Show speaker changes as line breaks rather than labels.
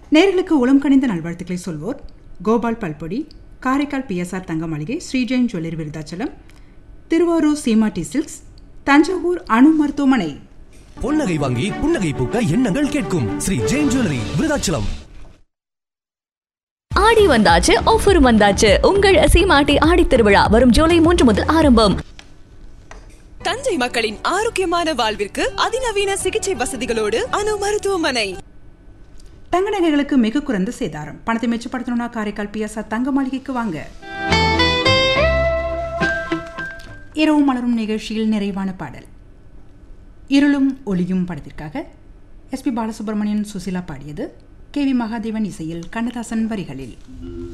நேர்களுக்கு உளம் கணிந்த நல்வாழ்த்துக்களை சொல்வோர் கோபால் பல்பொடி காரைக்கால் பிஎஸ்ஆர் தங்க மாளிகை ஸ்ரீஜெயின் ஜுவல்லரி விருதாச்சலம் திருவாரூர் சீமாட்டி சில்க்ஸ் தஞ்சாவூர் அணு மருத்துவமனை
பொன்னகை வாங்கி புன்னகை பூக்க எண்ணங்கள் கேட்கும் ஸ்ரீ ஜெயின் ஜுவல்லரி விருதாச்சலம்
ஆடி வந்தாச்சு ஆஃபர் வந்தாச்சு உங்கள் சீமாட்டி ஆடி திருவிழா வரும் ஜூலை மூன்று முதல் ஆரம்பம்
தஞ்சை மக்களின் ஆரோக்கியமான வாழ்விற்கு அதிநவீன சிகிச்சை வசதிகளோடு அணு மருத்துவமனை
தங்க நகைகளுக்கு மிக குறைந்த சேதாரம் பணத்தை மிச்சப்படுத்தணும்னா காரைக்கால் பிஎஸ்ஆர் தங்க மாளிகைக்கு வாங்க இரவு மலரும் நிகழ்ச்சியில் நிறைவான பாடல் இருளும் ஒளியும் படத்திற்காக எஸ்பி பாலசுப்ரமணியன் சுசிலா பாடியது கே வி மகாதேவன் இசையில் கண்ணதாசன் வரிகளில்